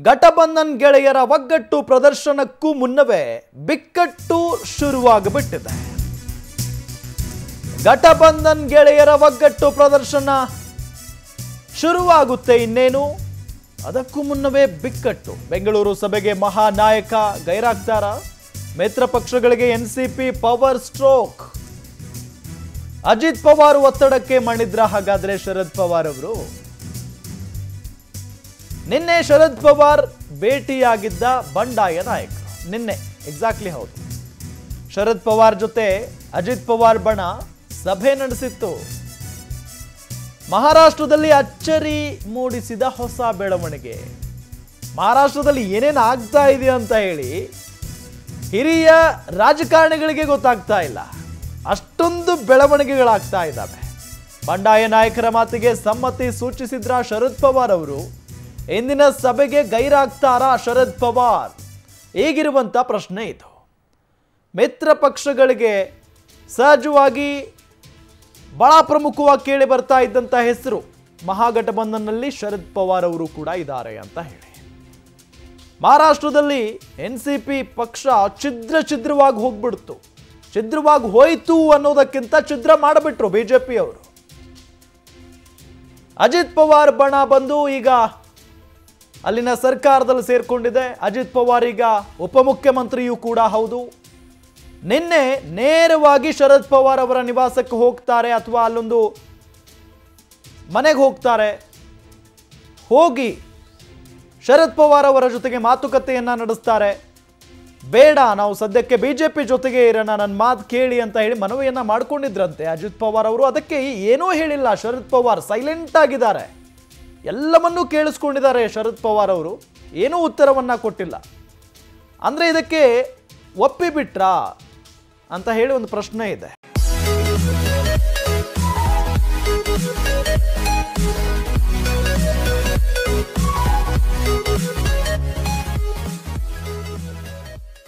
ಘಟಬಂಧನ್ ಗೆಳೆಯರ ಒಗ್ಗಟ್ಟು ಪ್ರದರ್ಶನಕ್ಕೂ ಮುನ್ನವೇ ಬಿಕ್ಕಟ್ಟು ಶುರುವಾಗ್ಬಿಟ್ಟಿದೆ ಘಟಬಂಧನ್ ಗೆಳೆಯರ ಒಗ್ಗಟ್ಟು ಪ್ರದರ್ಶನ ಶುರುವಾಗುತ್ತೆ ಇನ್ನೇನು ಅದಕ್ಕೂ ಮುನ್ನವೇ ಬಿಕ್ಕಟ್ಟು ಬೆಂಗಳೂರು ಸಭೆಗೆ ಮಹಾನಾಯಕ ಗೈರಾಗ್ತಾರ ಮಿತ್ರ ಪಕ್ಷಗಳಿಗೆ ಎನ್ಸಿಪಿ ಪವರ್ ಸ್ಟ್ರೋಕ್ ಅಜಿತ್ ಪವಾರ್ ಒತ್ತಡಕ್ಕೆ ಮಣಿದ್ರ ಹಾಗಾದ್ರೆ ಶರದ್ ಪವಾರ್ ಅವರು ನಿನ್ನೆ ಶರದ್ ಪವಾರ್ ಭೇಟಿಯಾಗಿದ್ದ ಬಂಡಾಯ ನಾಯಕರು ನಿನ್ನೆ ಎಕ್ಸಾಕ್ಟ್ಲಿ ಹೌದು ಶರದ್ ಪವಾರ್ ಜೊತೆ ಅಜಿತ್ ಪವಾರ್ ಬಣ ಸಭೆ ನಡೆಸಿತ್ತು ಮಹಾರಾಷ್ಟ್ರದಲ್ಲಿ ಅಚ್ಚರಿ ಮೂಡಿಸಿದ ಹೊಸ ಬೆಳವಣಿಗೆ ಮಹಾರಾಷ್ಟ್ರದಲ್ಲಿ ಏನೇನು ಆಗ್ತಾ ಇದೆ ಅಂತ ಹೇಳಿ ಹಿರಿಯ ರಾಜಕಾರಣಿಗಳಿಗೆ ಗೊತ್ತಾಗ್ತಾ ಇಲ್ಲ ಅಷ್ಟೊಂದು ಬೆಳವಣಿಗೆಗಳಾಗ್ತಾ ಇದ್ದಾವೆ ಬಂಡಾಯ ನಾಯಕರ ಮಾತಿಗೆ ಸಮ್ಮತಿ ಸೂಚಿಸಿದ್ರ ಶರದ್ ಪವಾರ್ ಅವರು ಇಂದಿನ ಸಭೆಗೆ ಗೈರಾಗ್ತಾರಾ ಶರದ್ ಪವಾರ್ ಈಗಿರುವಂತ ಪ್ರಶ್ನೆ ಇದು ಮಿತ್ರ ಪಕ್ಷಗಳಿಗೆ ಸಹಜವಾಗಿ ಬಹಳ ಪ್ರಮುಖವಾಗಿ ಕೇಳಿ ಬರ್ತಾ ಇದ್ದಂಥ ಹೆಸರು ಮಹಾಗಠಬಂಧನ್ನಲ್ಲಿ ಶರದ್ ಪವಾರ್ ಅವರು ಕೂಡ ಇದ್ದಾರೆ ಅಂತ ಹೇಳಿ ಮಹಾರಾಷ್ಟ್ರದಲ್ಲಿ ಎನ್ ಸಿ ಪಿ ಪಕ್ಷ ಛಿದ್ರ ಛಿದ್ರವಾಗಿ ಹೋಗ್ಬಿಡ್ತು ಛಿದ್ರವಾಗಿ ಹೋಯ್ತು ಅನ್ನೋದಕ್ಕಿಂತ ಛಿದ್ರ ಮಾಡಿಬಿಟ್ರು ಬಿಜೆಪಿ ಅವರು ಅಜಿತ್ ಪವಾರ್ ಬಣ ಬಂದು ಈಗ ಅಲ್ಲಿನ ಸರ್ಕಾರದಲ್ಲಿ ಸೇರ್ಕೊಂಡಿದೆ ಅಜಿತ್ ಪವಾರ್ ಈಗ ಉಪಮುಖ್ಯಮಂತ್ರಿಯೂ ಕೂಡ ಹೌದು ನಿನ್ನೆ ನೇರವಾಗಿ ಶರದ್ ಪವಾರ್ ಅವರ ನಿವಾಸಕ್ಕೆ ಹೋಗ್ತಾರೆ ಅಥವಾ ಅಲ್ಲೊಂದು ಮನೆಗೆ ಹೋಗ್ತಾರೆ ಹೋಗಿ ಶರದ್ ಪವಾರ್ ಅವರ ಜೊತೆಗೆ ಮಾತುಕತೆಯನ್ನ ನಡೆಸ್ತಾರೆ ಬೇಡ ನಾವು ಸದ್ಯಕ್ಕೆ ಬಿಜೆಪಿ ಜೊತೆಗೆ ಇರೋಣ ನನ್ನ ಮಾತು ಕೇಳಿ ಅಂತ ಹೇಳಿ ಮನವಿಯನ್ನ ಮಾಡ್ಕೊಂಡಿದ್ರಂತೆ ಅಜಿತ್ ಪವಾರ್ ಅವರು ಅದಕ್ಕೆ ಏನೂ ಹೇಳಿಲ್ಲ ಶರದ್ ಪವಾರ್ ಸೈಲೆಂಟ್ ಆಗಿದ್ದಾರೆ ಎಲ್ಲವನ್ನೂ ಕೇಳಿಸ್ಕೊಂಡಿದ್ದಾರೆ ಶರದ್ ಪವಾರ್ ಅವರು ಏನೂ ಉತ್ತರವನ್ನ ಕೊಟ್ಟಿಲ್ಲ ಅಂದ್ರೆ ಇದಕ್ಕೆ ಒಪ್ಪಿಬಿಟ್ರಾ ಅಂತ ಹೇಳಿ ಒಂದು ಪ್ರಶ್ನೆ ಇದೆ